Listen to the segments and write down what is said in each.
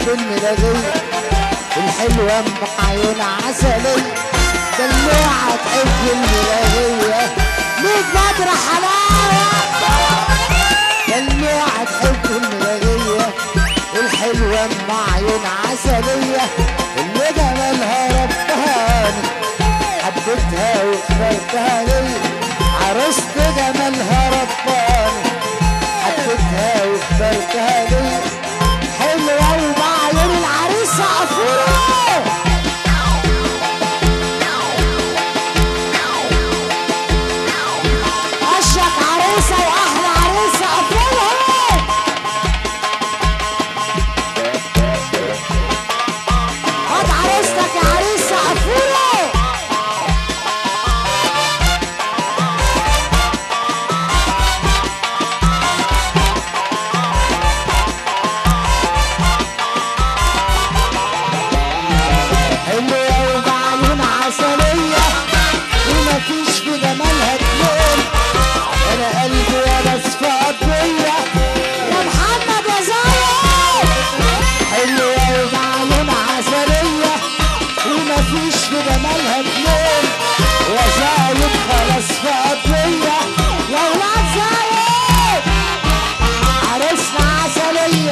تحب الملاغية الحلوة ام عيون عسلية دلوعة تحب الملاغية ميت بدر حلاوة دلوعة تحب الملاغية الحلوة ام عيون عسلية اللي جمالها رباني حبيتها واخترتها ليا عروست جمالها رباني حبيتها واخترتها ليا حلوة وبعيون العريسة عفورة أشك عروسة وأحلى عريسة عفورة هات عروستك يا عريسة عفورة حلوة وبعيون عسلية ومفيش في جمالها اتنين أنا قلبي يا بس في قضية يا محمد يا زايد حلوة وبعيون عسلية ومفيش في جمالها اتنين يا زايد خلاص في قضية يا ولاد زايد عرسنا عسلية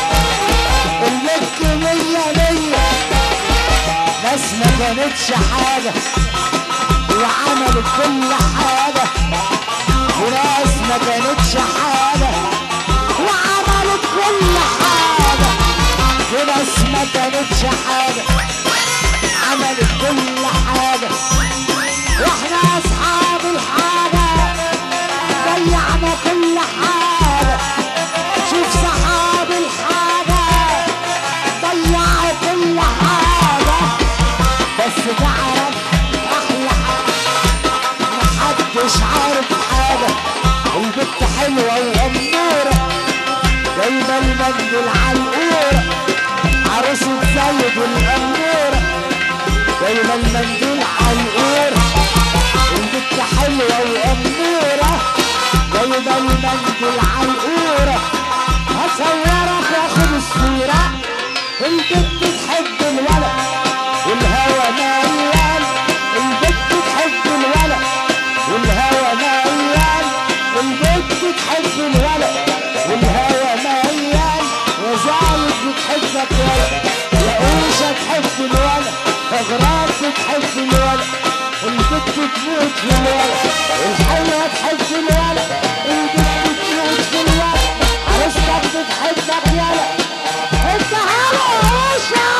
البت مية مية ناس ما كانتش حاجة وعملت كل حاجة وناس ما كانتش حاجة وعملت كل حاجة وناس ما كانتش حاجة عملت كل حاجة واحنا اصحاب الحاجة ضيعنا كل حاجة شوف صحاب الحاجة ضيعوا كل حاجة بس تعرف احلى حاجة محدش عارف حاجة البت حلوة وأمورة جايبة المجد العالقورة عروسة زايد الأمورة جايبة المنديل عالقورة البت حلوة وأمورة جايبة المنديل عالقورة هصورك واخد الصورة البت تحب الولد والهوى ميال البت تحب الولد والهوى ميال البت تحب الولد والهوى ميال وزايد بتحبك ولد يا قوشة تحب الولد اغراض بتحب الولد البت تموت في الولد الحلوة تحب الولد البت تموت في الولد عروستك بتحبك يلا انت هلا يا باشا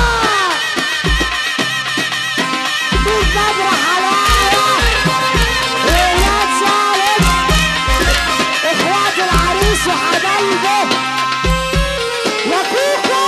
بالبدر حلاوة ولاد سالم اخوات العريس وحبايبه يا كوكو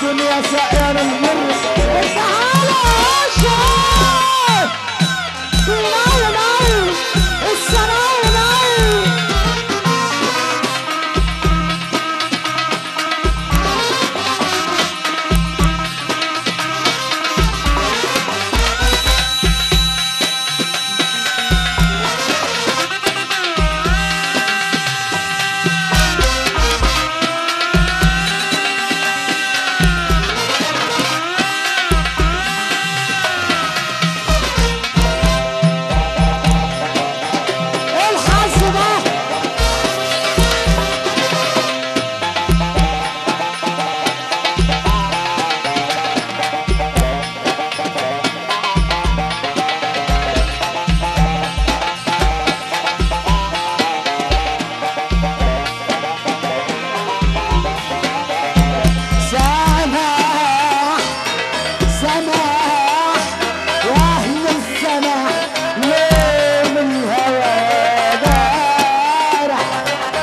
الدنيا سائر المر تعالى شوف بينور نور السماء نور ايه الحظ ده سماح سماح واهل السماح يوم الهوى دارح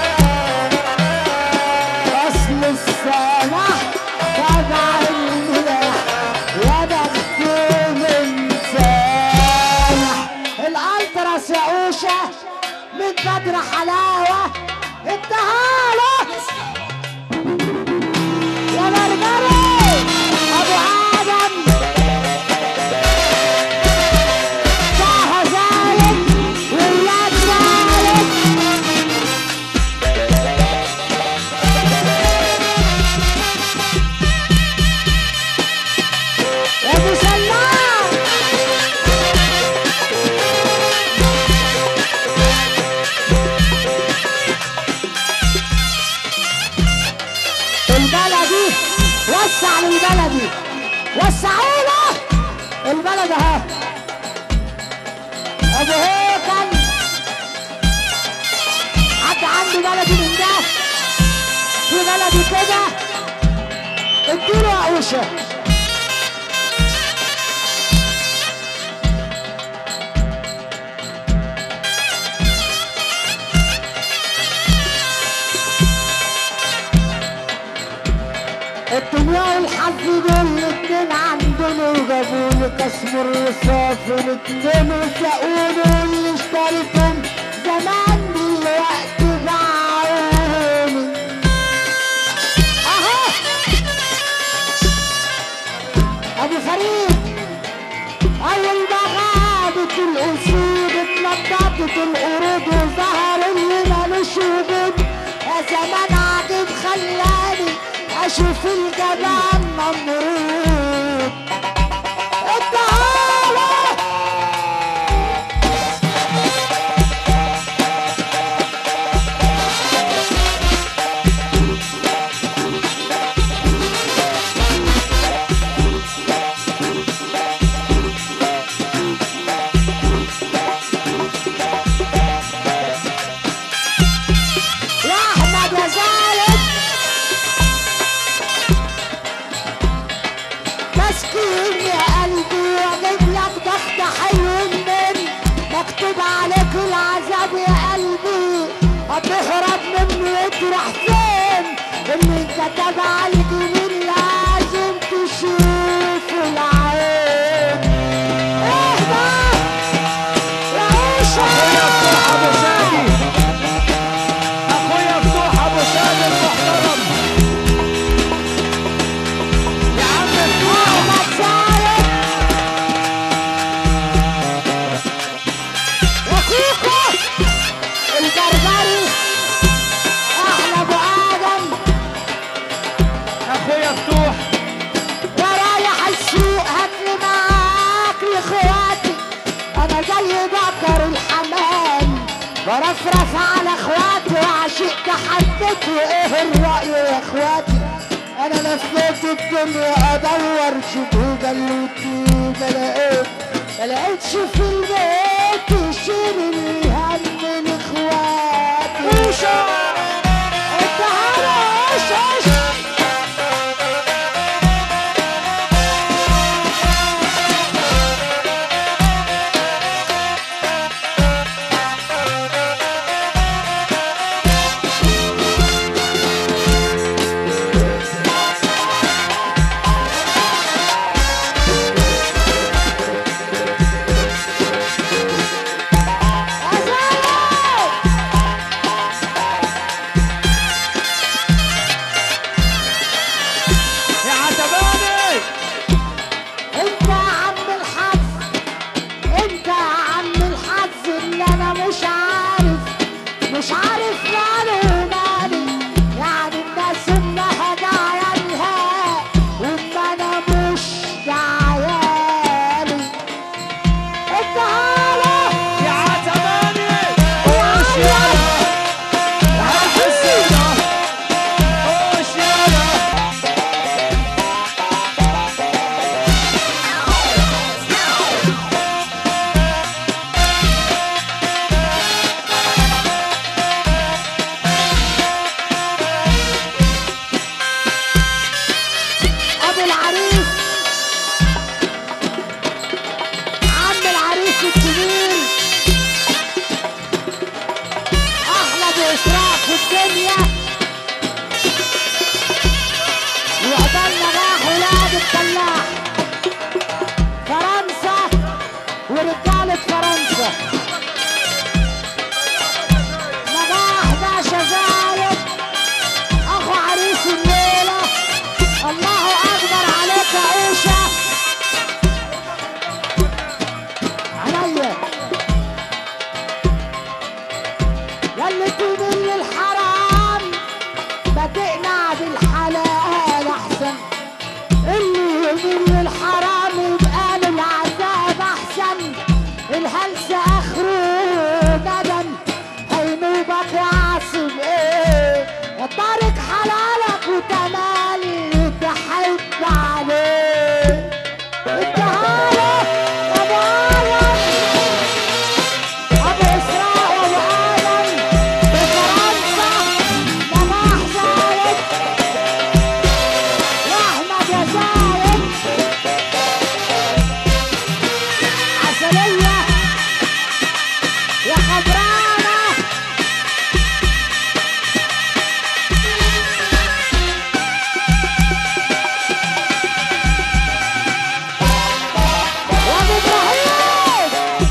اصل السماح تبع الملاح يا بخت من سامح الالتراس يا اوشه من بدر حلاوه التهالك يا مرمري ابو ادم طه زايد ولاد زايد يا ابو سلام البلدي وسع للبلدي وسعوا له البلد اهو ابو هيكل حد عنده بلدي من ده في بلدي كده اديله عقوشه الدنيا والحظ دول الاتنين عندنا وجابوا لي كسم الرصاص الاتنين وسقوني واللي اشتريتهم زمان دلوقتي باعوني اهو ابو فريد اول ما غابت الاسود اتنططت القرود وظهر اللي مالوش وجود يا زمان عجيب خلاني اشوف الجبان ممرود تعالى يا احمد يا زايد مسكين يا قلبي واجيب لك ضغط حلو من مكتوب عليك العذاب يا قلبي هتهرب مني وتروح فين اللي كتب على الجميل لازم تشوف العين اهدى يا اخويا فتوح ابو عيشة سادي اخويا فتوح ابو سادي المحترم يا عم فتوح احمد سالم يا كوكو البربري احلى ابو ادم اخويا فتوح ورايح السوق هاتلي معاك لاخواتي انا زي بكر الحمام برفرف على اخواتي وعشقت حبيت وايه الرأي يا اخواتي انا لفيت الدنيا ادور شبه بلوتي ما لقيت ما لقيتش في البيت يشيل الهم لاخواتي انت هرش في الدنيا وعقبال نجاح ولاد الفلاح فرنسا ورجالة فرنسا نجاح باشا زايد اخو عريس الليلة الله اكبر عليك يا عيشة عينيا ياللي تميل للحرام بدأنا بالحلال احسن اللي يميل للحرام يبقى له العذاب احسن الهلس اخره ندم هينوبك وعاصب ايه يا طارق حلالك وتمالي تحب عليه اديها ابو عالم ابو اسراء وابو ادم بفرنسا نجاح زايد واحمد يا زايد عسلية يا خضرانة وابو ابراهيم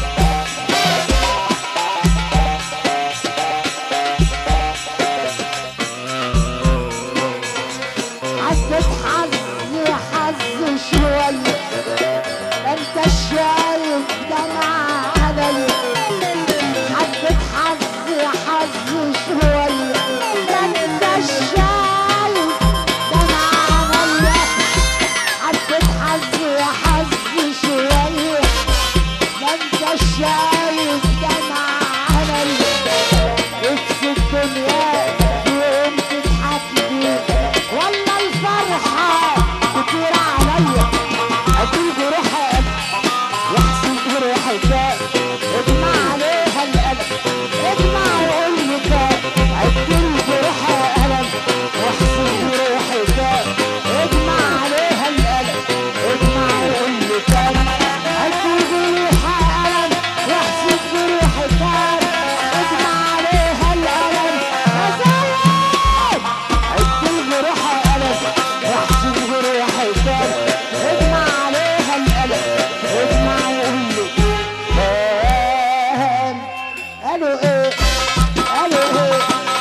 عدت حظ حظ شوية انت شايف دمع علي عدت حظ حظ شوية انت شايف دمع علي عدت حظ حظ شوية انت شايف دمع علي نفس الدنيا يوم تضحك لي والله الفرحة كتير عليا أجيب روحي واحسب روحي كام اجمع عليها القلم اجمع وقول لي كام أجيب روحي قلم واحسب روحي كام اجمع عليها القلم اجمع وقول لي كام أجيب روحي قلم واحسب روحي كام اجمع عليها القلم يا زايد أجيب روحي قلم واحسب روحي كام اجمع عليها القلم اجمع وقول لي كام قالوا ايه قالوا ايه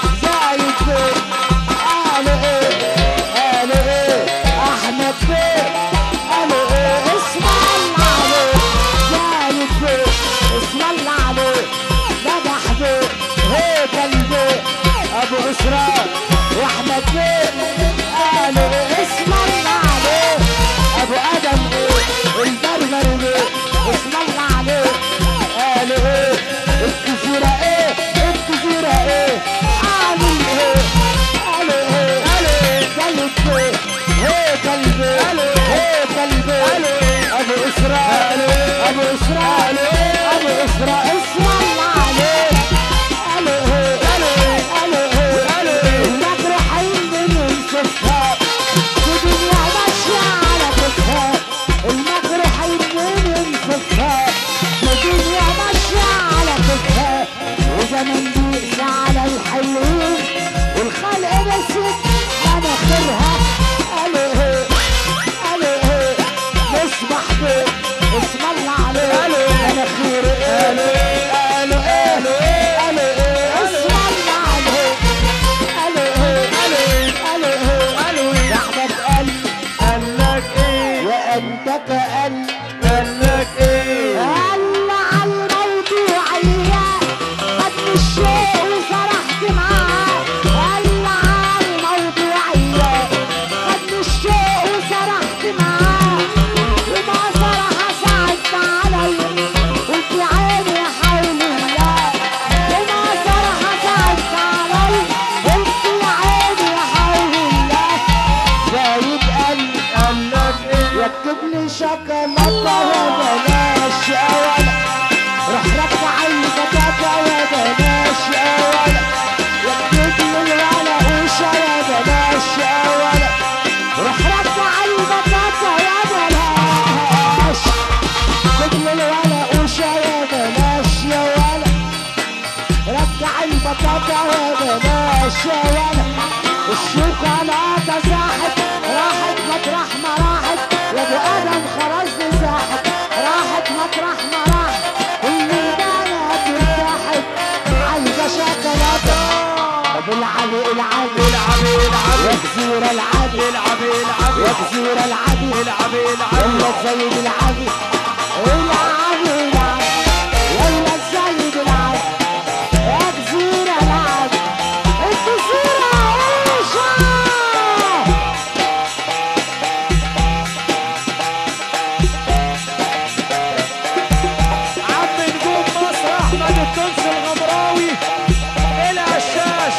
زايد فين قالوا ايه قالوا ايه احمد فين قالوا ايه اسم الله عليه زايد فين اسم الله عليه نجح فين هيكل فين ابو اسراء واحمد فين قالوا ايه اسم الله عليه ابو ادم ايه البربر ايه اسم الله عليه قالوا ايه الجزيرة ايه الجزيرة ايه عامل ايه قالوا ايه قالوا ايه زيد ايه هيكل ايه هيكل ايه ابو اسراء ابو اسراء ابو اسراء اسم الله عليه قالوا ايه قالوا ايه قالوا ايه قالوا ايه المجروحين بننسفها في دنيا ماشية على كتفها المجروحين بننسفها في دنيا ماشية على كتفها وزمن بيقسى على الحلوين والخلق نسيت مناخيرها قالوا ايه قالوا ايه نصبح بيه اسم الله عليه مناخير ايه قالوا ايه قالوا ايه اسم الله عليه قالوا ايه قالوا ايه قالوا ايه يا احمد قال قال لك ايه وانتك قال قال لك ايه قال على الموضوعية خدني الشوق وسرحت معاه قال على الموضوعية خدني الشوق وسرحت معاه وما صراحة صعبت عليا قلت يا عيني يا حول الله وما صراحة صعبت عليا قلت يا عيني يا حول الله زايد قال قال لك ايه ركب لي شوكولاتة وبلاش أولا روح رفع البطاطا وبلاش أولا الشوكولاتة بلاش ولا الشوكولاتة ساحت راحت مطرح ما راحت يا ابو ادم خرجت ساحت راحت مطرح ما راحت كل البنات ارتاحت عايزة شوكولاتة طب العبي العبي العبي يا العبي كثير العبي العبي يا العبي كثير العبي العبي يلا العبي تزيد العبي العبي العبي يلا تزيد العبي يا كثير العبي الكثير عيشة عم نجوم مصر احمد التونسي الغمراوي العشاش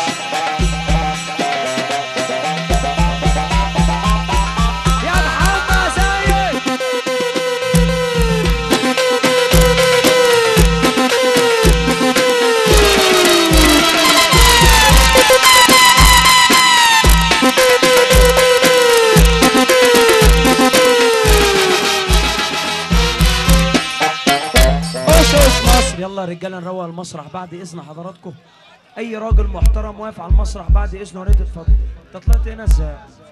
يا محمد زايد خش خش مصر يلا يا رجاله نروق المسرح بعد اذن حضراتكم اي راجل محترم واقف على المسرح بعد اذنه يا ريت اتفضل انت طلعت هنا ازاي